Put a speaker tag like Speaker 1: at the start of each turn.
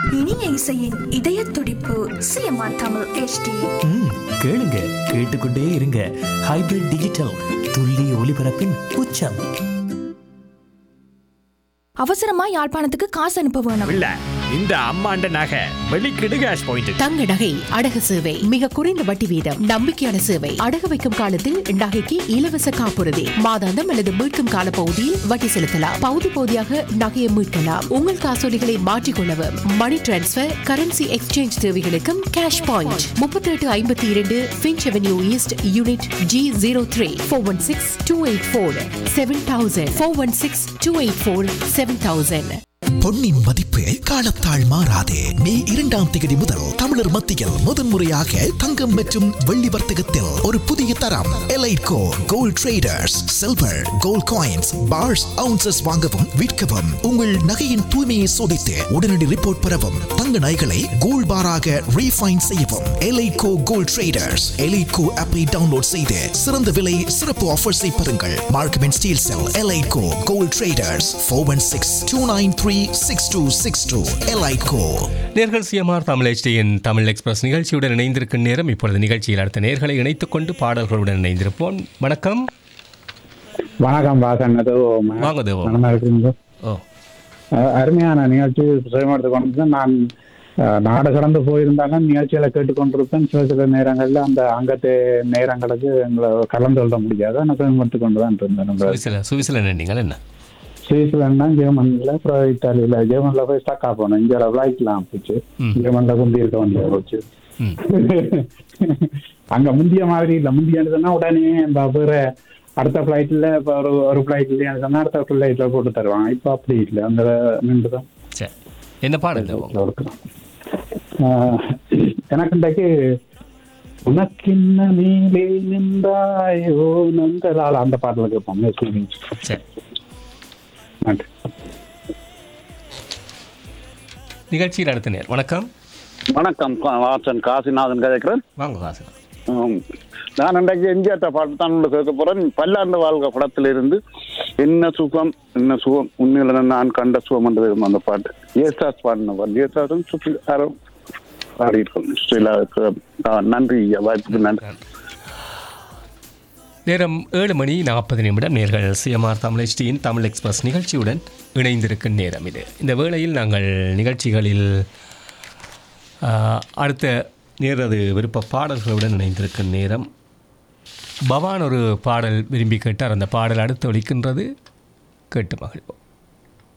Speaker 1: இனிய இசையின் இதய துடிப்பு சிஎம்ஆர் தமிழ் HD
Speaker 2: ம், கேளுங்க கேட்டுக்கொண்டே இருங்க ஹைபிரிட் டிஜிட்டல் துல்லிய ஒலிபரப்பின் உச்சம்
Speaker 1: அவசரமா யாழ்ப்பாணத்துக்கு காசு அனுப்ப வேணும்
Speaker 3: இல்ல இந்த அம்மாண்ட நகை வெளிக்கிடு கேஷ் பாயிண்ட்
Speaker 4: தங்க நகை அடகு சேவை மிக குறைந்த வட்டி வீதம் நம்பிக்கையான சேவை அடகு வைக்கும் காலத்தில் நகைக்கு இலவச காப்புறுதி மாதாந்தம் அல்லது மீட்கும் கால பகுதியில் வட்டி செலுத்தலாம் பகுதி பகுதியாக நகையை மீட்கலாம் உங்கள் காசோலிகளை மாற்றிக்கொள்ளவும் மணி டிரான்ஸ்பர் கரன்சி எக்ஸ்சேஞ்ச் தேவைகளுக்கும் கேஷ் பாயிண்ட் முப்பத்தி எட்டு ஐம்பத்தி இரண்டு Finch Avenue East unit G zero three four one six two eight four seven thousand four one six two eight four seven thousand
Speaker 5: பொன்னின் மதிப்பு காலத்தால் மாறாதே மே இரண்டாம் தேதி முதல் தமிழர் மத்தியில் முதன்முறையாக தங்கம் மற்றும் வெள்ளி வர்த்தகத்தில் ஒரு புதிய தரம் Eliteco gold traders silver gold coins bars ounces வாங்கவும் விற்கவும் உங்கள் நகையின் தூய்மையை சோதித்து உடனடி ரிப்போர்ட் பெறவும் தங்க நகைகளை கோல்ட் பாராக ரீஃபைன் செய்யவும் எலைட்கோ கோல்ட் ட்ரேடர்ஸ் எலைட்கோ ஆப்பை டவுன்லோட் செய்து சிறந்த விலை சிறப்பு ஆஃபர்ஸை பெறுங்கள் Markham and Steeles Eliteco gold traders four one six two nine three six two six two Eliteco
Speaker 6: நேர்கள் சிஎம்ஆர் தமிழ் HDயின் தமிழ் எக்ஸ்பிரஸ் நிகழ்ச்சியுடன் இணைந்திருக்கும் நேரம் இப்பொழுது நிகழ்ச்சியில் அடுத்த நேர்களை இணைத்துக் கொண்டு பாடல்களுடன் இணைந்திருப்போம் வணக்கம்
Speaker 7: வணக்கம் வாசன் ஏதோ
Speaker 6: வாங்க தேவோ.
Speaker 7: மனமா இருக்குங்க
Speaker 6: ஓ
Speaker 7: அஹ் அருமையான நிகழ்ச்சி சுயமாடுத்து கொண்டு நான் அஹ், நாடு கடந்து போயிருந்தாலும் நிகழ்ச்சிகளை கேட்டுக்கொண்டிருப்பேன் சில சில நேரங்கள்ல அந்த அங்கத்து நேரங்களுக்கு எங்களை கலந்து கொள்ள முடியாது ஆனால் சுயமாடுத்து கொண்டு தான் இருந்தேன் நம்ம
Speaker 6: சுவிசில சுவிசில நீங்கள் என்ன
Speaker 7: சுவிட்சர்லாந்து ஜெர்மன்ல அப்புறம் இத்தாலியில ஜெர்மன்ல போய் ஸ்டக்கா போனோம் இங்கே ஃபிளைட்லாம் போச்சு
Speaker 6: ம்.
Speaker 7: ஜெர்மன்ல குந்தி இருக்க வேண்டிய போச்சு
Speaker 6: ம்
Speaker 7: அங்க முந்திய மாதிரி இல்ல முந்திய சொன்னா உடனே இந்த வேற அடுத்த ஃபிளைட்ல இப்போ ஒரு ஒரு ஃபிளைட்ல சொன்னா அடுத்த ஃபிளைட்ல போட்டு தருவாங்க இப்போ அப்படி இல்லை அந்த நின்று தான்
Speaker 6: சரி என்ன பாடல் தேவோ
Speaker 7: இருக்கிறோம் ஆஹ் எனக்கு இன்றைக்கு உனக்கின்ன மேலே நின்றாயோ நந்தலால் அந்த பாட்டில் கேட்போம் மெஸ்ஸி
Speaker 6: சரி
Speaker 7: நன்றி
Speaker 6: நிகழ்ச்சியில் அடுத்த நேர் வணக்கம்
Speaker 8: வணக்கம் கா- வாசன் காசிநாதன் கதைக்கிறேன்
Speaker 6: வாங்க வாசன்
Speaker 8: ஆம். நான் இன்றைக்கு எம்ஜிஆர் பாட்டு தான் உங்களுக்கு கேட்க போறேன் பல்லாண்டு வாழ்க படத்துல இருந்து என்ன சுகம் என்ன சுகம் உண்மையில நான் கண்ட சுகம் என்றது அந்த பாட்டு ஏசாஸ் பாடின பாட்டு ஏசாசும் சுற்றி யாரும் பாடியிருக்கோம் ஸ்ரீலாவுக்கு ஆ, நன்றி ஐயா வாய்ப்புக்கு நன்றி
Speaker 6: நேரம் ஏழு மணி நாற்பது நிமிடம் நேர்கள் சிஎம்ஆர் தமிழ் HDயின் தமிழ் எக்ஸ்பிரஸ் நிகழ்ச்சியுடன் இணைந்திருக்கும் நேரம் இது இந்த வேளையில் நாங்கள் நிகழ்ச்சிகளில் ஆ, அடுத்த நேரது விருப்ப பாடல்களுடன் இணைந்திருக்கும் நேரம் பவான் ஒரு பாடல் விரும்பி கேட்டார் அந்த பாடல் அடுத்து ஒலிக்கின்றது கேட்டு மகிழ்வோம்